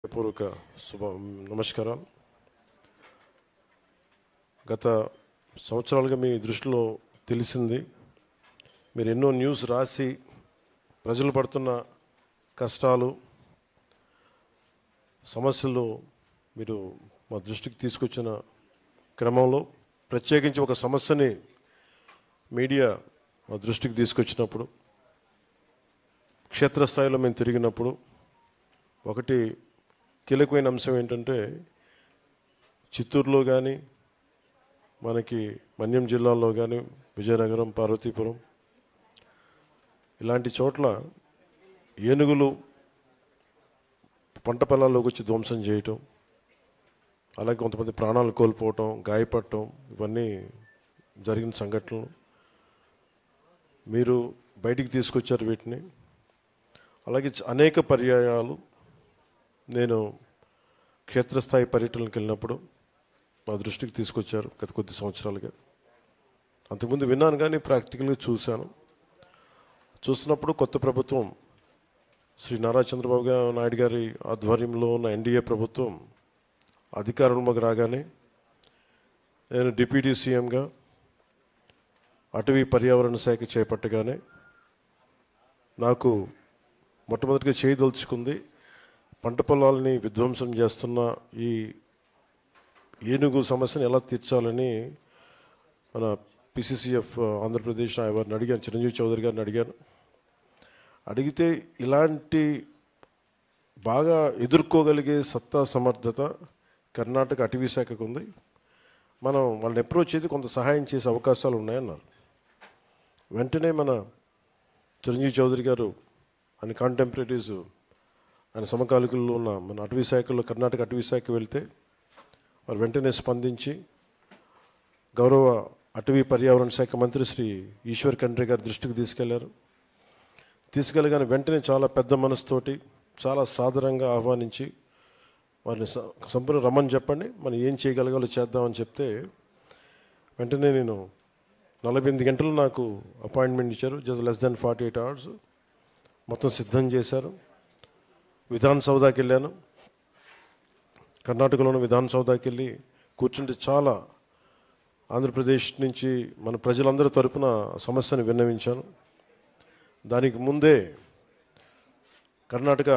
పూర్వక శుభ నమస్కారాలు గత సంవత్సరాలుగా మీ దృష్టిలో తెలిసింది మీరు ఎన్నో న్యూస్ రాసి ప్రజలు పడుతున్న కష్టాలు సమస్యలు మీరు మా దృష్టికి తీసుకొచ్చిన క్రమంలో ప్రత్యేకించి ఒక సమస్యని మీడియా మా దృష్టికి తీసుకొచ్చినప్పుడు క్షేత్రస్థాయిలో మేము తిరిగినప్పుడు ఒకటి కీలకమైన అంశం ఏంటంటే చిత్తూరులో కానీ మనకి మన్యం జిల్లాలో కానీ విజయనగరం పార్వతీపురం ఇలాంటి చోట్ల ఏనుగులు పంట పొలాల్లోకి వచ్చి ధ్వంసం చేయటం అలాగే కొంతమంది ప్రాణాలు కోల్పోవటం గాయపడటం ఇవన్నీ జరిగిన సంఘటనలు మీరు బయటికి తీసుకొచ్చారు వీటిని అలాగే చ- అనేక పర్యాయాలు నేను క్షేత్రస్థాయి పర్యటనలకు వెళ్ళినప్పుడు మా దృష్టికి తీసుకొచ్చారు గత కొద్ది సంవత్సరాలుగా అంతకుముందు విన్నాను కానీ ప్రాక్టికల్గా చూశాను చూసినప్పుడు కొత్త ప్రభుత్వం శ్రీ నారా చంద్రబాబు గా- నాయుడు గారి ఆధ్వర్యంలో ఉన్న ఎన్డీఏ ప్రభుత్వం అధికారంలోకి రాగానే నేను డిప్యూటీ సీఎంగా అటవీ పర్యావరణ శాఖ చేపట్టగానే నాకు మొట్టమొదటిగా చేయదలుచుకుంది పంట పొలాలని విధ్వంసం చేస్తున్న ఈ ఏనుగు సమస్యను ఎలా తీర్చాలని మన పిసిసిఎఫ్ ఆంధ్రప్రదేశ్ వారిని అడిగాను చిరంజీవి చౌదరి గారిని అడిగాను అడిగితే ఇలాంటి బాగా ఎదుర్కోగలిగే సత్తా సమర్థత కర్ణాటక అటవీ శాఖకు ఉంది మనం వాళ్ళని అప్రోచ్ చేసి కొంత సహాయం చేసే అవకాశాలు ఉన్నాయన్నారు వెంటనే మన చిరంజీవి చౌదరి గారు ఆయన కాంటెంపరీస్ ఆయన సమకాలికుల్లో ఉన్న మన అటవీ శాఖలో కర్ణాటక అటవీ శాఖ వెళ్తే వారు వెంటనే స్పందించి గౌరవ అటవీ పర్యావరణ శాఖ మంత్రి శ్రీ ఈశ్వర్ ఖండ్రే గారి దృష్టికి తీసుకెళ్లారు తీసుకెళ్ళగానే వెంటనే చాలా పెద్ద మనసుతోటి చాలా సాదరంగా ఆహ్వానించి వారిని స- సంపూర్ణ రమ్మని చెప్పండి మనం ఏం చేయగలగాలో చేద్దామని చెప్తే వెంటనే నేను నలభై ఎనిమిది గంటలు నాకు అపాయింట్మెంట్ ఇచ్చారు just less than forty eight hours మొత్తం సిద్ధం చేశారు విధాన్ సౌదాకి వెళ్ళాను కర్ణాటకలోని విధాన్ సౌదాకి వెళ్ళి కూర్చుంటే చాలా ఆంధ్రప్రదేశ్ నుంచి మన ప్రజలందరి తరపున సమస్యను విన్నవించాను దానికి ముందే కర్ణాటక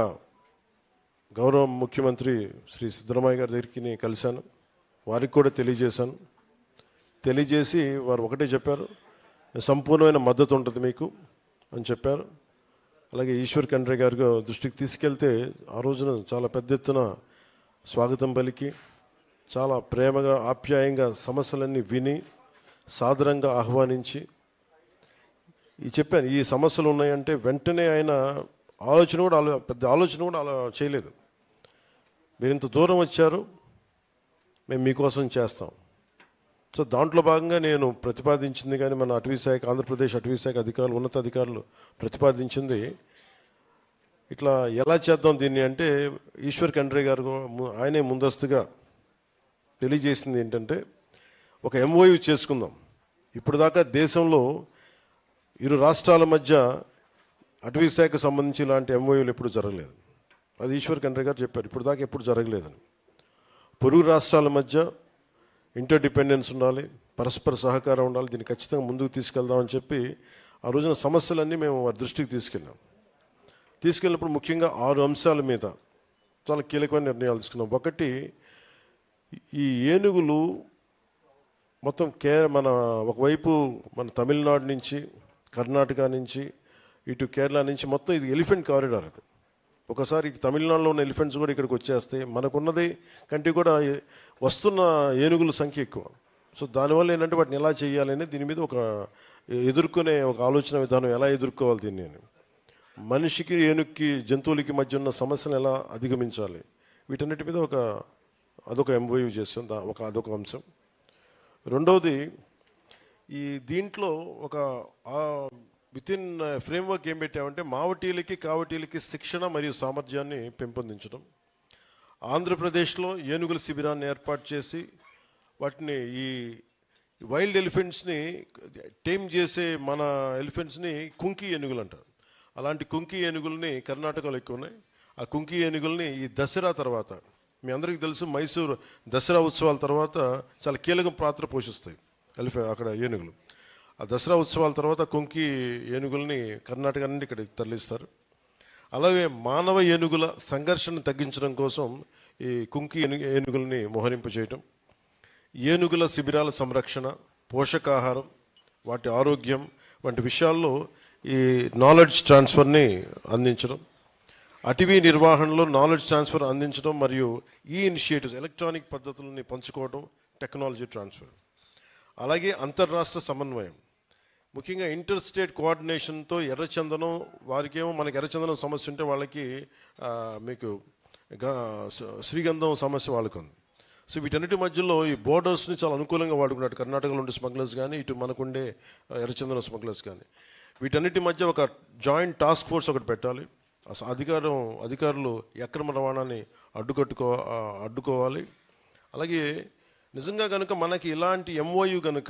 గౌరవ ముఖ్యమంత్రి శ్రీ సిద్ధరామయ్య గారి దగ్గరికి నేను కలిశాను వారికి కూడా తెలియజేశాను తెలియజేసి వారు ఒకటే చెప్పారు సంపూర్ణమైన మద్దతు ఉంటుంది మీకు అని చెప్పారు అలాగే ఈశ్వర్ ఖండ్రే గారి దృష్టికి తీసుకెళ్తే ఆ రోజున చాలా పెద్ద ఎత్తున స్వాగతం పలికి చాలా ప్రేమగా ఆప్యాయంగా సమస్యలన్నీ విని సాదరంగా ఆహ్వానించి ఈ చెప్పాను ఈ సమస్యలు ఉన్నాయంటే వెంటనే ఆయన ఆలోచన కూడా ఆలో పెద్ద ఆలోచన కూడా అలా చేయలేదు మీరు ఇంత దూరం వచ్చారు మేము మీకోసం చేస్తాం సో దాంట్లో భాగంగా నేను ప్రతిపాదించింది కానీ మన అటవీ శాఖ ఆంధ్రప్రదేశ్ అటవీ శాఖ అధికారులు ఉన్నత అధికారులు ప్రతిపాదించింది ఇట్లా ఎలా చేద్దాం దీన్ని అంటే ఈశ్వర్ ఖండ్రే గారు కూడా ము- ఆయనే ముందస్తుగా తెలియజేసింది ఏంటంటే ఒక ఎంఓయు చేసుకుందాం ఇప్పుడు దాకా దేశంలో ఇరు రాష్ట్రాల మధ్య అటవీ శాఖకు సంబంధించి ఇలాంటి ఎంఓయూలు ఎప్పుడు జరగలేదు అది ఈశ్వర్ ఖండ్రే గారు చెప్పారు ఇప్పుడు దాకా ఎప్పుడు జరగలేదని పొరుగు రాష్ట్రాల మధ్య ఇంటర్ డిపెండెన్స్ ఉండాలి పరస్పర సహకారం ఉండాలి దీన్ని ఖచ్చితంగా ముందుకు తీసుకెళ్దామని చెప్పి ఆ రోజున సమస్యలన్నీ మేము వారి దృష్టికి తీసుకెళ్ళాం తీసుకెళ్ళినప్పుడు ముఖ్యంగా ఆరు అంశాల మీద చాలా కీలకమైన నిర్ణయాలు తీసుకున్నాం ఒకటి ఈ ఏనుగులు మొత్తం కే మన ఒకవైపు మన తమిళనాడు నుంచి కర్ణాటక నుంచి ఇటు కేరళ నుంచి మొత్తం ఇది ఎలిఫెంట్ కారిడార్ అది ఒకసారి తమిళనాడులో ఉన్న ఎలిఫెంట్స్ కూడా ఇక్కడికి వచ్చేస్తాయి మనకున్నది కంటే కూడా ఏ- వస్తున్న ఏనుగుల సంఖ్య ఎక్కువ సో దానివల్ల ఏంటంటే వాటిని ఎలా చేయాలని దీని మీద ఒక ఎదుర్కొనే ఒక ఆలోచన విధానం ఎలా ఎదుర్కోవాలి దీన్ని అని మనిషికి ఏనుగుకి జంతువులకి మధ్య ఉన్న సమస్యను ఎలా అధిగమించాలి వీటన్నిటి మీద ఒక అదొక ఎంఓయూ చేస్తాం దా- ఒక అదొక అంశం రెండవది ఈ దీంట్లో ఒక విత్ ఇన్ ఫ్రేమ్వర్క్ ఏం పెట్టామంటే మావటీలకి కావటీలకి శిక్షణ మరియు సామర్థ్యాన్ని పెంపొందించడం ఆంధ్రప్రదేశ్లో ఏనుగుల శిబిరాన్ని ఏర్పాటు చేసి వాటిని ఈ వైల్డ్ ఎలిఫెంట్స్ని టేమ్ చేసే మన ఎలిఫెంట్స్ని కుంకి ఏనుగులు అంటారు అలాంటి కుంకి ఏనుగుల్ని కర్ణాటకలో ఎక్కువ ఉన్నాయి ఆ కుంకి ఏనుగుల్ని ఈ దసరా తర్వాత మీ అందరికీ తెలుసు మైసూరు దసరా ఉత్సవాల తర్వాత చాలా కీలక పాత్ర పోషిస్తాయి ఎలిఫె అక్కడ ఏనుగులు ఆ దసరా ఉత్సవాల తర్వాత కుంకి ఏనుగుల్ని కర్ణాటక నుండి ఇక్కడ తరలిస్తారు అలాగే మానవ ఏనుగుల సంఘర్షణ తగ్గించడం కోసం ఈ కుంకి ఏనుగు ఏనుగుల్ని మోహరింప చేయటం ఏనుగుల శిబిరాల సంరక్షణ పోషకాహారం వాటి ఆరోగ్యం వంటి విషయాల్లో ఈ నాలెడ్జ్ ట్రాన్స్ఫర్ని అందించడం అటవీ నిర్వహణలో నాలెడ్జ్ ట్రాన్స్ఫర్ అందించడం మరియు ఈ ఇనిషియేటివ్స్ ఎలక్ట్రానిక్ పద్ధతులని పంచుకోవడం టెక్నాలజీ ట్రాన్స్ఫర్ అలాగే అంతర్రాష్ట్ర సమన్వయం ముఖ్యంగా ఇంటర్ స్టేట్ కోఆర్డినేషన్తో ఎర్రచందనం వారికేమో మనకి ఎర్రచందనం సమస్య ఉంటే వాళ్ళకి ఆ, మీకు గా- శ్రీ- శ్రీగంధం సమస్య వాళ్ళకు ఉంది సో వీటన్నిటి మధ్యలో ఈ బోర్డర్స్ని చాలా అనుకూలంగా వాడుకున్నాడు కర్ణాటకలో ఉండే స్మగ్లర్స్ కానీ ఇటు మనకుండే ఆ, ఎర్రచందనం స్మగ్లర్స్ కానీ వీటన్నిటి మధ్య ఒక జాయింట్ టాస్క్ ఫోర్స్ ఒకటి పెట్టాలి అస- అధికారం అధికారులు ఈ అక్రమ రవాణాని అడ్డుకట్టుకో ఆ, అడ్డుకోవాలి అలాగే నిజంగా కనుక మనకి ఇలాంటి ఎంఓయు కనుక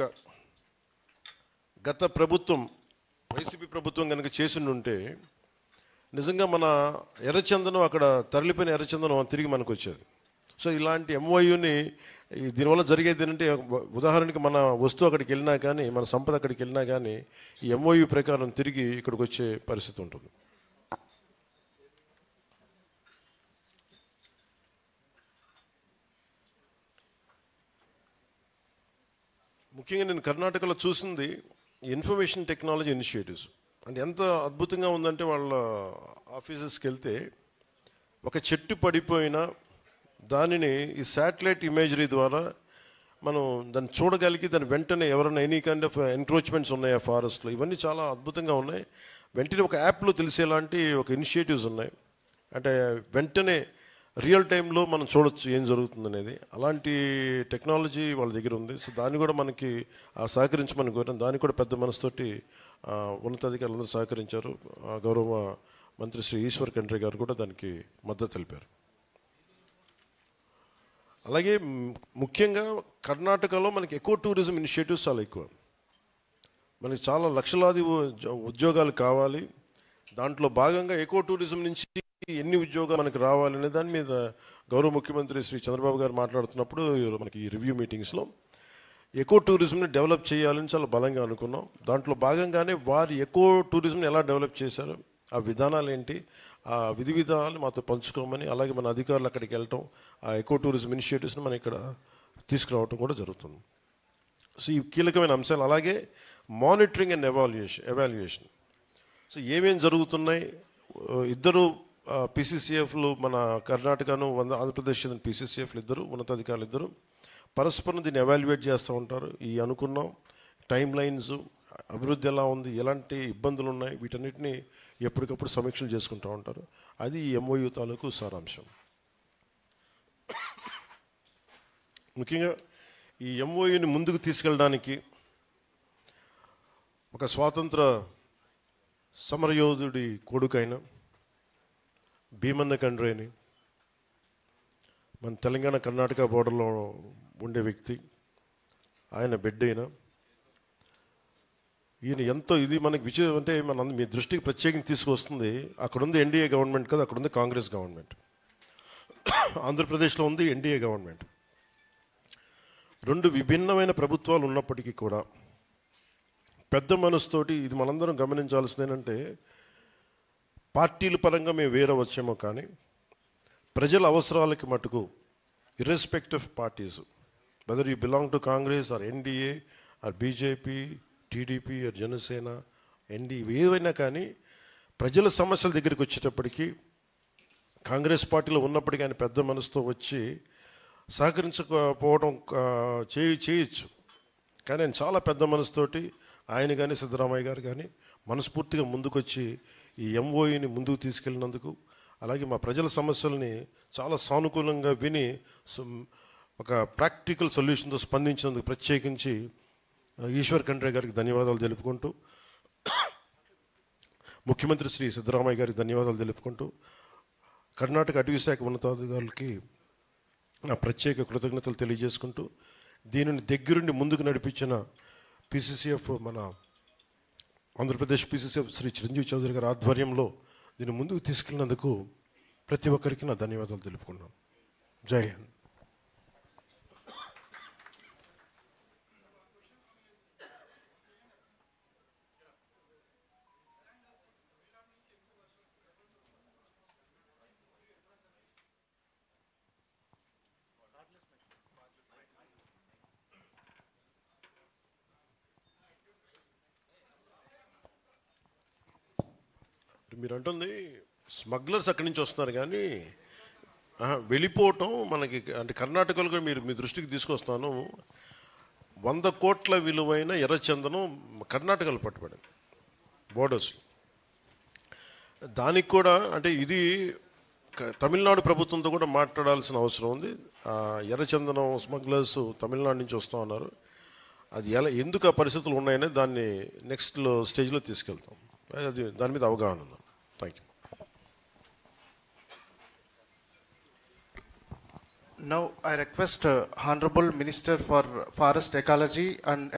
గత ప్రభుత్వం వైసీపీ ప్రభుత్వం కనుక చేసి ఉంటే నిజంగా మన ఎర్రచందనం అక్కడ తరలిపోయిన ఎర్రచందనం తిరిగి మనకు వచ్చేది సో ఇలాంటి ఎంఓయూని దీనివల్ల జరిగేది ఏంటంటే ఉ- ఉదాహరణకి మన వస్తువు అక్కడికి వెళ్ళినా కానీ మన సంపద అక్కడికి వెళ్ళినా కానీ ఈ ఎంఓయూ ప్రకారం తిరిగి ఇక్కడికి వచ్చే పరిస్థితి ఉంటుంది ముఖ్యంగా నేను కర్ణాటకలో చూసింది ఇన్ఫర్మేషన్ టెక్నాలజీ ఇనిషియేటివ్స్ అంటే ఎంత అద్భుతంగా ఉందంటే వాళ్ళ ఆఫీసెస్కి వెళ్తే ఒక చెట్టు పడిపోయినా దానిని ఈ శాటిలైట్ ఇమేజరీ ద్వారా మనం దాన్ని చూడగలిగి దాని వెంటనే ఎవరైనా ఎనీ కైండ్ ఆఫ్ ఎంక్రోచ్మెంట్స్ ఉన్నాయా ఫారెస్ట్లో ఇవన్నీ చాలా అద్భుతంగా ఉన్నాయి వెంటనే ఒక యాప్లో తెలిసేలాంటి ఒక ఇనిషియేటివ్స్ ఉన్నాయి అంటే వెంటనే రియల్ టైంలో మనం చూడొచ్చు ఏం జరుగుతుంది అనేది అలాంటి టెక్నాలజీ వాళ్ళ దగ్గర ఉంది సో దాన్ని కూడా మనకి ఆ సహకరించమని కోరాం దానికి కూడా పెద్ద మనసుతోటి ఆ, ఉన్నతాధికారులందరూ సహకరించారు ఆ, గౌరవ మంత్రి శ్రీ ఈశ్వర్ ఖండ్రే గారు కూడా దానికి మద్దతు తెలిపారు అలాగే మ్, ముఖ్యంగా కర్ణాటకలో మనకి ఎక్కువ టూరిజం ఇనిషియేటివ్స్ చాలా ఎక్కువ మనకి చాలా లక్షలాది ఉ- ఉద్యోగాలు కావాలి దాంట్లో భాగంగా ఎక్కువ టూరిజం నుంచి ఎన్ని ఉద్యోగాలు మనకి రావాలనే దాని మీద గౌరవ ముఖ్యమంత్రి శ్రీ చంద్రబాబు గారు మాట్లాడుతున్నప్పుడు మనకి ఈ రివ్యూ మీటింగ్స్లో ఎక్కువ టూరిజంని డెవలప్ చేయాలని చాలా బలంగా అనుకున్నాం దాంట్లో భాగంగానే వారు ఎక్కువ టూరిజంని ఎలా డెవలప్ చేశారు ఆ విధానాలు ఏంటి ఆ విధి విధానాలు మాతో పంచుకోమని అలాగే మన అధికారులు అక్కడికి వెళ్ళటం ఆ ఎక్కువ టూరిజం ఇనిషియేటివ్స్ని మనం ఇక్కడ తీసుకురావటం కూడా జరుగుతుంది సో ఈ కీలకమైన అంశాలు అలాగే monitoring and evaluation evaluation so ఏమేం జరుగుతున్నాయి ఆ, ఇద్దరు పిసిసిఎఫ్లు మన కర్ణాటకను వంద- ఆంధ్రప్రదేశ్ చెందిన పిసిసిఎఫ్లు ఇద్దరు ఉన్నతాధికారులు ఇద్దరు పరస్పరం దీన్ని ఎవాల్యుయేట్ చేస్తూ ఉంటారు ఈ అనుకున్నాం టైం లైన్స్ అభివృద్ధి ఎలా ఉంది ఎలాంటి ఇబ్బందులు ఉన్నాయి వీటన్నిటిని ఎప్పటికప్పుడు సమీక్షలు చేసుకుంటూ ఉంటారు అది ఈ ఎంఓయూ తాలూకు సారాంశం ముఖ్యంగా ఈ ఎంఓయూని ముందుకు తీసుకెళ్ళడానికి ఒక స్వాతంత్ర సమరయోధుడి కొడుకైన భీమన్న కండ్రేని మన తెలంగాణ కర్ణాటక బోర్డర్లో ఉండే వ్యక్తి ఆయన బిడ్డ అయిన ఈయన ఎంతో ఇది మనకి విజయం అంటే మన అంద- మీ దృష్టికి ప్రత్యేకంగా తీసుకొస్తుంది అక్కడ ఉంది ఎన్డీఏ గవర్నమెంట్ కదా అక్కడ ఉంది కాంగ్రెస్ గవర్నమెంట్ ఆంధ్రప్రదేశ్లో ఉంది ఎన్డీఏ గవర్నమెంట్ రెండు విభిన్నమైన ప్రభుత్వాలు ఉన్నప్పటికీ కూడా పెద్ద మనసుతోటి ఇది మనందరం గమనించాల్సింది ఏంటంటే పార్టీల పరంగా మేము వేరే వచ్చామో కానీ ప్రజల అవసరాలకి మటుకు irrespective of parties whether you belong to Congress or NDA or BJP TDP or Janasena ఎన్డీ ఏవైనా కానీ ప్రజల సమస్యల దగ్గరికి వచ్చేటప్పటికి కాంగ్రెస్ పార్టీలో ఉన్నప్పటికీ ఆయన పెద్ద మనసుతో వచ్చి సహకరించకపోవడం ఆ, చేయి చేయొచ్చు కానీ ఆయన చాలా పెద్ద మనసుతోటి ఆయన కానీ సిద్ధరామయ్య గారు కానీ మనస్ఫూర్తిగా ముందుకొచ్చి ఈ ఎంఓఈని ముందుకు తీసుకెళ్ళినందుకు అలాగే మా ప్రజల సమస్యల్ని చాలా సానుకూలంగా విని సం- ఒక ప్రాక్టికల్ సొల్యూషన్తో స్పందించినందుకు ప్రత్యేకించి ఆ, ఈశ్వర్ ఖండ్రే గారికి ధన్యవాదాలు తెలుపుకుంటూ ముఖ్యమంత్రి శ్రీ సిద్ధరామయ్య గారికి ధన్యవాదాలు తెలుపుకుంటూ కర్ణాటక అటవీ శాఖ ఉన్నతాధికారులకి నా ప్రత్యేక కృతజ్ఞతలు తెలియజేసుకుంటూ దీనిని దగ్గరుండి ముందుకు నడిపించిన పిసిసిఎఫ్ మన ఆంధ్రప్రదేశ్ పిసిసిఎఫ్ శ్రీ చిరంజీవి చౌదరి గారి ఆధ్వర్యంలో దీన్ని ముందుకు తీసుకెళ్ళినందుకు ప్రతి ఒక్కరికి నా ధన్యవాదాలు తెలుపుకున్నాను జై హింద్ మీరు అంటుంది స్మగ్లర్స్ అక్కడి నుంచి వస్తున్నారు కానీ ఆహా, వెళ్ళిపోవటం మనకి అంటే కర్ణాటకలో కూడా మీరు మీ దృష్టికి తీసుకొస్తాను వంద కోట్ల విలువైన ఎర్రచందనం కర్ణాటకలో పట్టుబడింది బోర్డర్స్ దానికి కూడా అంటే ఇది క- తమిళనాడు ప్రభుత్వంతో కూడా మాట్లాడాల్సిన అవసరం ఉంది ఆ ఎర్రచందనం స్మగ్లర్స్ తమిళనాడు నుంచి వస్తూ ఉన్నారు అది ఎలా ఎందుకు ఆ పరిస్థితులు ఉన్నాయని దాన్ని నెక్స్ట్ స్టేజ్లో తీసుకెళ్తాం అది దాని మీద అవగాహన ఉంది thank you Now I request uh, Honorable Minister for Forest Ecology and